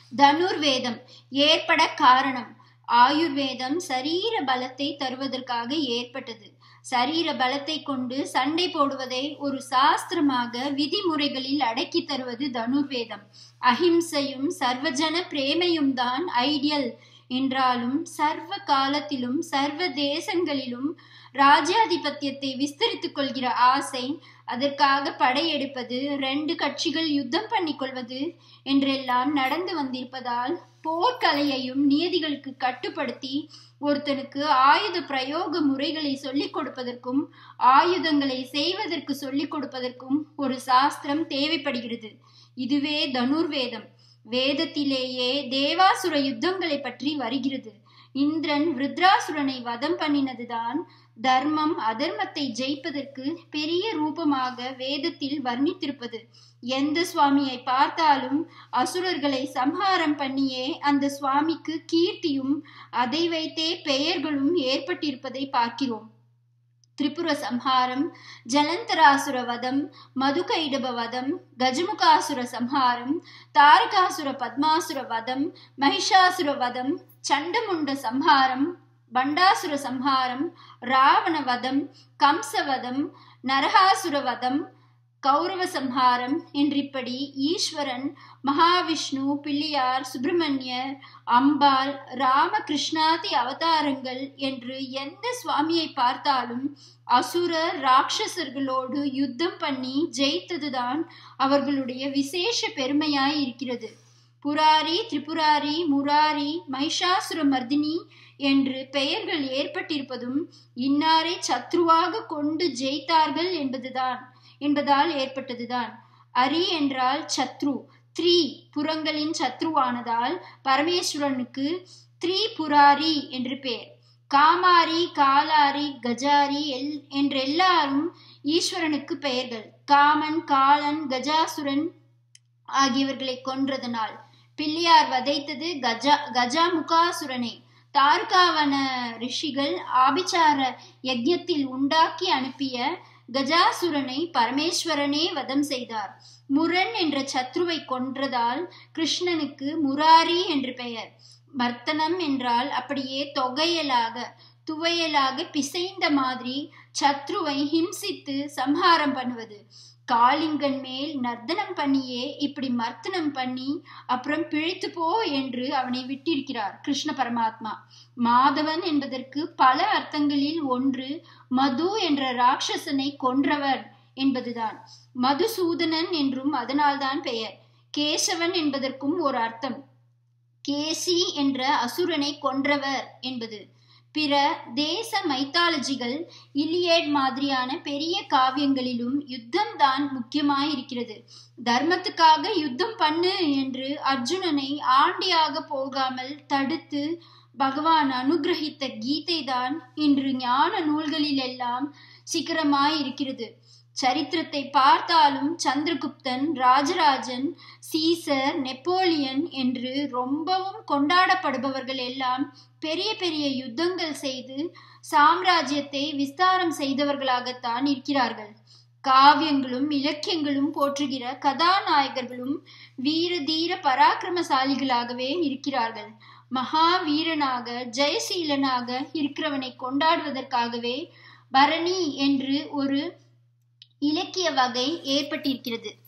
தனுர்வேதம் ஏற்பட காரணம் ஆயுர்வேதம் சரீர பலத்தை தருவதற்காக ஏற்பட்டது சரீர பலத்தை கொண்டு சண்டை போடுவதை ஒரு சாஸ்திரமாக விதிமுறைகளில் அடக்கி தருவது தனுர்வேதம் அஹிம்சையும் சர்வஜன பிரேமையும் தான் ஐடியல் என்றாலும் சர்வ காலத்திலும் சர்வ தேசங்களிலும் ராஜ்யாதிபத்தியத்தை விஸ்தரித்துக் கொள்கிற ஆசை அதற்காக படையெடுப்பது ரெண்டு கட்சிகள் யுத்தம் பண்ணிக்கொள்வது என்றெல்லாம் நடந்து வந்திருப்பதால் போர்க்கலையையும் நியதிகளுக்கு கட்டுப்படுத்தி ஒருத்தனுக்கு ஆயுத பிரயோக முறைகளை சொல்லிக் கொடுப்பதற்கும் ஆயுதங்களை செய்வதற்கு சொல்லிக் கொடுப்பதற்கும் ஒரு சாஸ்திரம் தேவைப்படுகிறது இதுவே தனுர்வேதம் வேதத்திலேயே தேவாசுர யுத்தங்களை பற்றி வருகிறது இந்திரன் விருத்ராசுரனை வதம் பண்ணினதுதான் தர்மம் அதர்மத்தை ஜெயிப்பதற்கு பெரிய ரூபமாக வேதத்தில் வர்ணித்திருப்பது எந்த சுவாமியை பார்த்தாலும் அசுரர்களை சம்ஹாரம் பண்ணியே அந்த சுவாமிக்கு கீர்த்தியும் அதை வைத்தே பெயர்களும் ஏற்பட்டிருப்பதை பார்க்கிறோம் திரிபுர சம்ஹாரம் ஜலந்தராசுர வதம் மதுகைடப வதம் கஜமுகாசுர சம்ஹாரம் தாரகாசுர பத்மாசுர வதம் மகிஷாசுர வதம் சண்டமுண்ட சம்ஹாரம் பண்டாசுர சம்ஹாரம் ராவண வதம் கம்சவதம் நரகாசுர வதம் கௌரவ சம்ஹாரம் என்றிப்படி ஈஸ்வரன் மகாவிஷ்ணு பிள்ளையார் சுப்பிரமணியர் அம்பாள் ராமகிருஷ்ணாதி அவதாரங்கள் என்று எந்த சுவாமியை பார்த்தாலும் அசுர ராட்சசர்களோடு யுத்தம் பண்ணி ஜெயித்ததுதான் அவர்களுடைய விசேஷ பெருமையாய் இருக்கிறது புராரி திரிபுராரி முராரி மகிஷாசுர மர்தினி என்று பெயர்கள் ஏற்பட்டிருப்பதும் இன்னாரை சத்ருவாக கொண்டு ஜெயித்தார்கள் என்பதுதான் என்பதால் ஏற்பட்டதுதான் அரி என்றால் சத்ரு த்ரீ புறங்களின் சத்ருவானதால் பரமேஸ்வரனுக்கு த்ரீ புராரி என்று பெயர் காமாரி காலாரி கஜாரி எல் என்றெல்லாரும் ஈஸ்வரனுக்கு பெயர்கள் காமன் காலன் கஜாசுரன் ஆகியவர்களை கொன்றதனால் பிள்ளையார் வதைத்தது கஜா கஜாமுகாசுரனை தார்காவன ரிஷிகள் ஆபிச்சார யஜ்யத்தில் உண்டாக்கி அனுப்பிய கஜாசுரனை பரமேஸ்வரனே வதம் செய்தார் முரண் என்ற சத்ருவை கொன்றதால் கிருஷ்ணனுக்கு முராரி என்று பெயர் மர்த்தனம் என்றால் அப்படியே தொகையலாக துவையலாக பிசைந்த மாதிரி சத்ருவை ஹிம்சித்து சம்ஹாரம் பண்ணுவது காளிங்கன் மேல் நர்த்தனம் பண்ணியே இப்படி மர்த்தனம் பண்ணி அப்புறம் பிழைத்து போ என்று அவனை விட்டிருக்கிறார் கிருஷ்ண பரமாத்மா மாதவன் என்பதற்கு பல அர்த்தங்களில் ஒன்று மது என்ற ராட்சசனை கொன்றவர் என்பதுதான் மதுசூதனன் என்றும் அதனால்தான் பெயர் கேசவன் என்பதற்கும் ஒரு அர்த்தம் கேசி என்ற அசுரனை கொன்றவர் என்பது பிற தேச மைத்தாலஜிகள் இலியேட் மாதிரியான பெரிய காவியங்களிலும் யுத்தம் தான் முக்கியமாயிருக்கிறது தர்மத்துக்காக யுத்தம் பண்ணு என்று அர்ஜுனனை ஆண்டியாக போகாமல் தடுத்து பகவான் அனுகிரகித்த கீதை தான் இன்று ஞான நூல்களிலெல்லாம் சிகரமாயிருக்கிறது சரித்திரத்தை பார்த்தாலும் சந்திரகுப்தன் ராஜராஜன் சீசர் நெப்போலியன் என்று ரொம்பவும் கொண்டாடப்படுபவர்கள் எல்லாம் பெரிய பெரிய யுத்தங்கள் செய்து சாம்ராஜ்யத்தை விஸ்தாரம் செய்தவர்களாகத்தான் இருக்கிறார்கள் காவியங்களும் இலக்கியங்களும் போற்றுகிற கதாநாயகர்களும் வீர தீர பராக்கிரமசாலிகளாகவே இருக்கிறார்கள் மகாவீரனாக ஜெயசீலனாக இருக்கிறவனை கொண்டாடுவதற்காகவே பரணி என்று ஒரு இலக்கிய வகை ஏற்பட்டிருக்கிறது